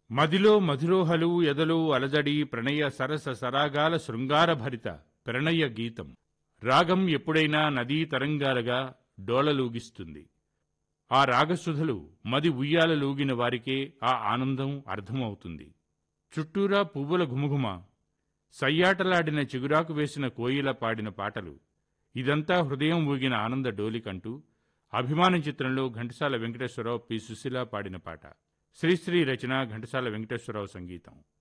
మదిలో మధురోహలు ఎదలో అలజడి ప్రణయ సరస సరాగాల శృంగార భరిత ప్రణయ గీతం రాగం ఎప్పుడైనా నదీ తరంగాలుగా డోలలూగిస్తుంది ఆ రాగసుధలు మది ఉయ్యాలలూగిన వారికే ఆ ఆనందం అర్థమవుతుంది చుట్టూరా పువ్వుల ఘుమఘుమ సయ్యాటలాడిన చిగురాకు వేసిన కోయిల పాడిన పాటలు ఇదంతా హృదయం ఊగిన ఆనంద డోలికంటూ అభిమానం చిత్రంలో ఘంటసాల వెంకటేశ్వరరావు పి సుశీల పాడిన పాట శ్రీశ్రీ రచన ఘంటసాల వెంకటేశ్వరరావు సంగీతం